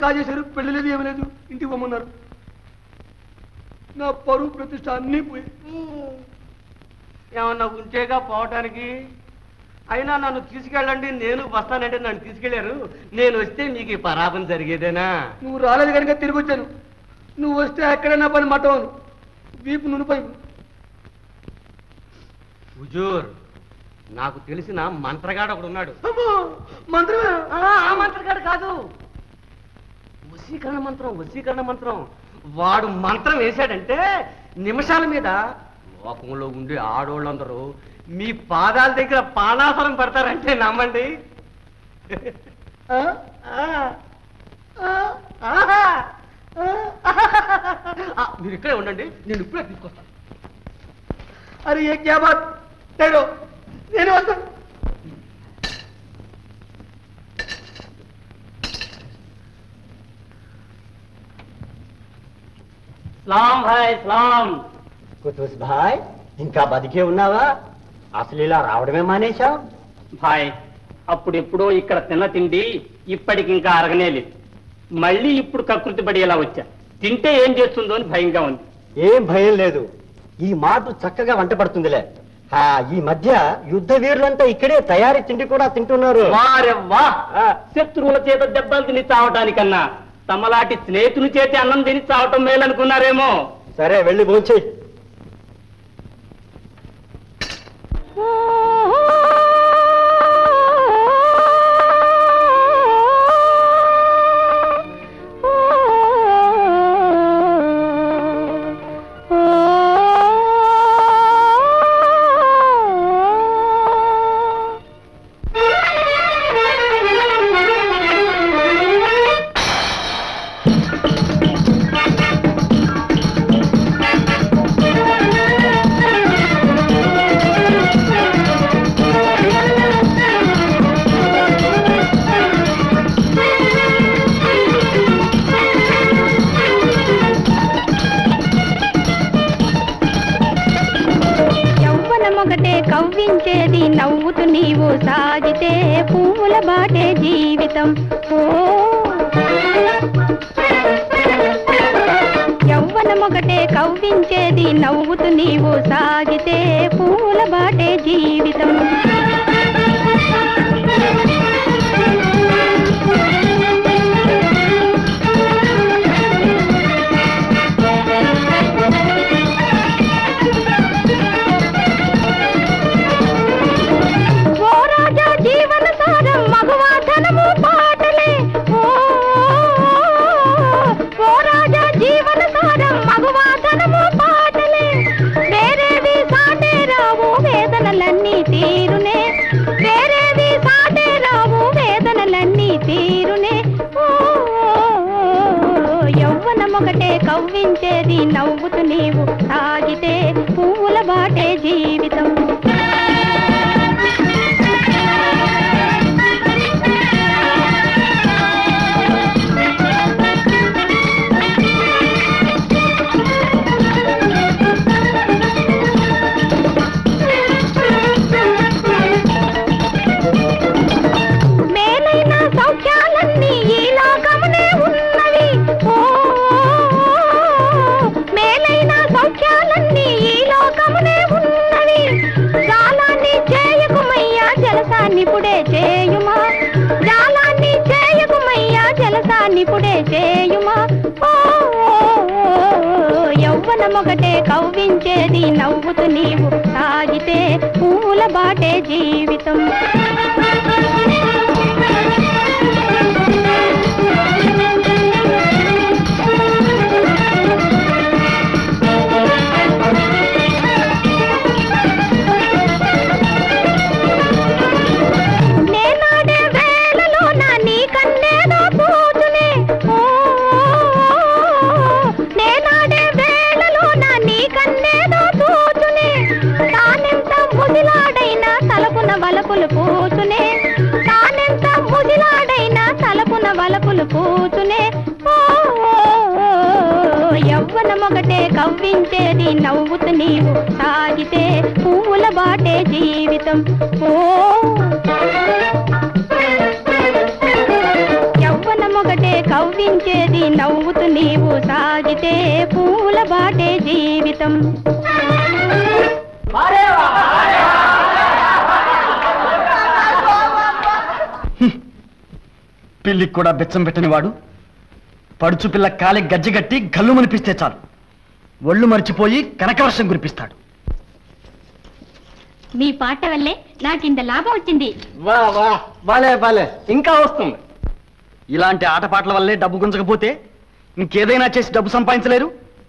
కాజేశారు పెళ్లి లేదు ఏమీ లేదు ఇంటికి పొమ్మన్నారు నా పరువు ప్రతిష్ట అన్నీ పోయి ఏమన్నా ఉంటేగా పోవటానికి అయినా నన్ను తీసుకెళ్ళండి నేను వస్తానంటే నన్ను తీసుకెళ్లారు నేను వస్తే మీకు ఈ పరాపం జరిగేదేనా నువ్వు రాలేదు కనుక తిరిగి వచ్చాను నువ్వు వస్తే ఎక్కడ నా పని మట్టవను వీపు నునుపై హుజూర్ నాకు తెలిసిన మంత్రగాడు ఒకడు ఉన్నాడు మంత్రమే ఆ, ఆ మంత్రగాడు కాదు వశీకరణ మంత్రం వశీకరణ మంత్రం వాడు మంత్రం వేశాడంటే నిమిషాల మీద లోకంలో ఉండే ఆడోళ్ళందరూ మీ పాదాల దగ్గర పానాసనం పెడతారంటే నమ్మండి ఆ? ఆ, ఆ, ఆహా, ఆ, మీరు ఇక్కడే ఉండండి నేను ఇప్పుడే తీసుకొస్తాను అరే ఏ క్యా బాత్ తేడో నేను వస్తాను స్లాం భాయ్ స్లాం కుతుస్ భాయ్ ఇంకా బతికే ఉన్నావా అసలు ఇలా రావడమే మానేశావు భాయ్ అప్పుడెప్పుడో ఇక్కడ తిన్న తిండి ఇప్పటికి ఇంకా అరగనేలేదు మళ్ళీ ఇప్పుడు కకృతి పడి ఇలా వచ్చా తింటే ఏం చేస్తుందో అని భయంగా ఉంది ఏం భయం లేదు ఈ మాట చక్కగా వంట పడుతుందిలే ఆ, ఈ మధ్య యుద్ధ వీరులంతా ఇక్కడే తయారీ తిండి కూడా తింటున్నారు వారెవ్వా శత్రువుల చేత దెబ్బలు తిని చావటానికన్నా తమలాంటి స్నేహితుని చేతి అన్నం తిని చావటం మేలనుకున్నారేమో సరే వెళ్ళి భోంచేయి యవ్వనమొకటే కవ్వించేది నవ్వుతూ నీవు సాగితే పువ్వుల బాటే జీవితం ఓ యవ్వనమొకటే కవ్వించేది నవ్వుతూ నీవు సాగితే పువ్వుల బాటే జీవితం ఓ రాజా జీవన సారం మగవా ధనము పాటలే ఓ ఓ రాజా జీవన సారం మగవా ధనము పాటలే వేరేవి సాటే రావు వేదనలన్నీ తీరునే వేరేవి సాటే రావు వేదనలన్నీ తీరునే ఓ యవ్వనమొకటే కవ్వించేది నవ్వుతూ నీవు సాగితే పువ్వుల బాటే జీవితం మేలైన సౌఖ్యాలన్నీ ఈ లోకమునే ఉన్నవి ఓ మేలైన సౌఖ్యాలన్నీ ఈ లోకమునే ఉన్నవి జాలాన్ని చేయకుమయ్యా జలసాన్నిపుడే చేయుమా జాలాన్ని చేయకుమయ్యా జలసాన్నిపుడే చేయుమా ఓ యవ్వనమొకటే కవ్వించేది నవ్వుతూ నీవు సాగితే పూల బాటే జీవితం నేనాడే వేళలో నా నీ కన్నేదో పూచునే ఓ నేనాడే వేళలో నా నీ కన్నేదో పూచునే తానెంత ముదిలాడైనా తలపున వలపులు పూచునే తానెంత ముదిలాడైనా తలపున వలపులు పూచునే ఓ యవ్వనమొకటే కవ్వించేది నవ్వుతూ నీవు సాగితే పువ్వుల బాటే జీవితం ఓ యవ్వనమొకటే కవ్వించేది కవ్వించేది నవ్వుతూ నీవు సాగితే పూల బాటే జీవితం పిల్లికి కూడా బెచ్చం పెట్టని వాడు పడుచు పిల్ల కాలి గజ్జగట్టి గల్లు మనిపిస్తే చాలు ఒళ్ళు మరిచిపోయి కనకవర్షం కురిపిస్తాడు మీ పాట వల్లే నాకింత లాభం వచ్చింది వా వా బాలే బాలే ఇంకా వస్తుంది ఇలాంటి ఆటపాటల వల్లే డబ్బు గుంజకపోతే ఇంకేదైనా చేసి డబ్బు సంపాదించలేరు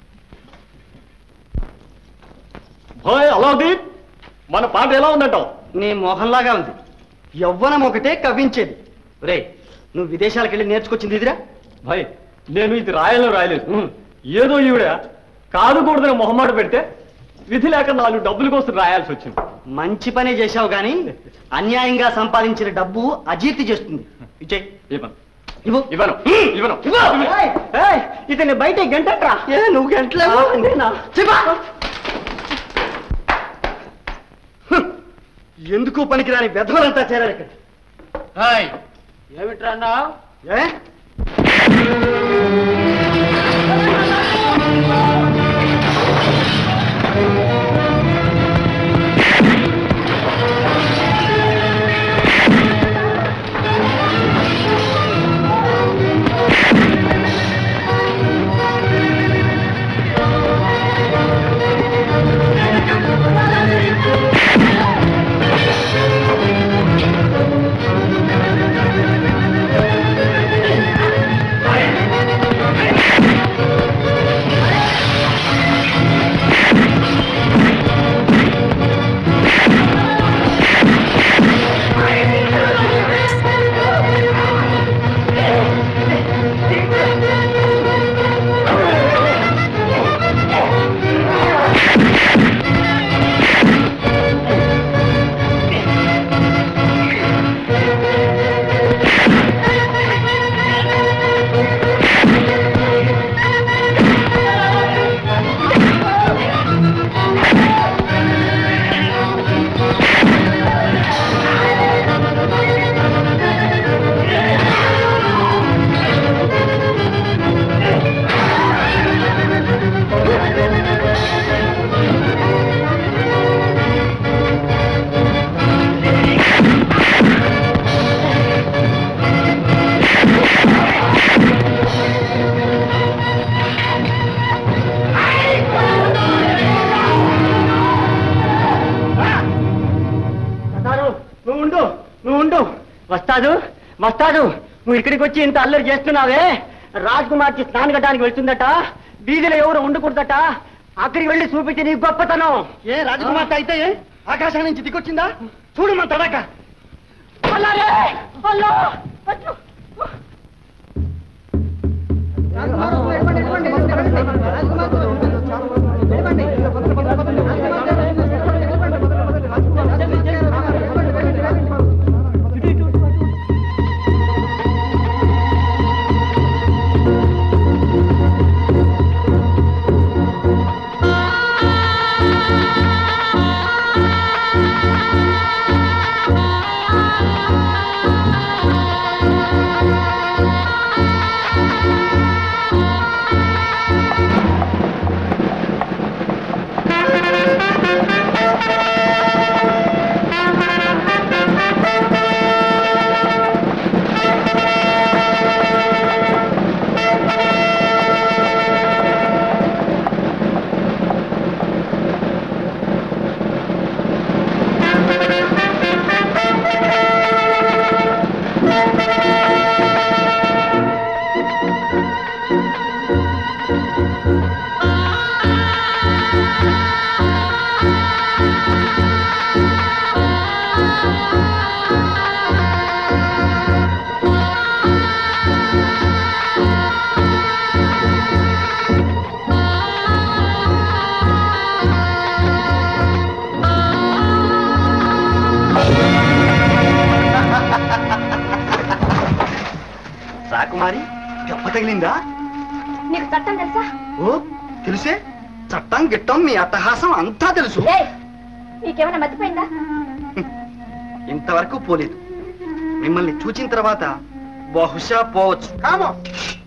అలాదీప్ మన పాట ఎలా ఉందంటావు నీ మోహన్లాగా ఉంది యవ్వనం ఒకటే కవ్వించేది రే నువ్వు విదేశాలకు వెళ్ళి నేర్చుకొచ్చింది ఇదిరా భయ్ నేను ఇది రాయలో రాయలేదు ఏదో ఈవిడ కాదు కూడదని మొహమాట పెడితే విధి లేక నాలుగు డబ్బుల కోసం రాయాల్సి వచ్చింది మంచి పనే చేశావు గాని అన్యాయంగా సంపాదించిన డబ్బు అజీర్తి చేస్తుంది విజయ్ ఇవ్వను ఇవ్వు ఇవ్వను ఇవ్వను ఇతని బయట గంటట్రా ఏ నువ్వు గంటలేవు నేనా చెప్పా ఎందుకు పనికిరాని వెధవలంతా చేరారు ఇక్కడ ఏమిట్రా ఏ నువ్వు ఉండు నువ్వు ఉండు వస్తాదు వస్తాదు నువ్వు ఇక్కడికి వచ్చి ఇంత అల్లరి చేస్తున్నావే రాజ్ కుమార్కి స్నానం కట్టడానికి వెళ్తుందట వీధిలో ఎవరు ఉండకూడదట అక్కడికి వెళ్ళి చూపించి నీ గొప్పతనం ఏ రాజకుమార్తె అయితే ఆకాశం నుంచి దిగొచ్చిందా చూడు మన తడక రాకుమారి దెబ్బ తగిలిందా నీకు చట్టం తెలుసా ఓ తెలుసే చట్టం గిట్టం మీ అట్టహాసం అంతా తెలుసు నీకేమైనా మర్చిపోయిందా ఇంతవరకు పోలేదు మిమ్మల్ని చూచిన తర్వాత బహుశా పోవచ్చు కామో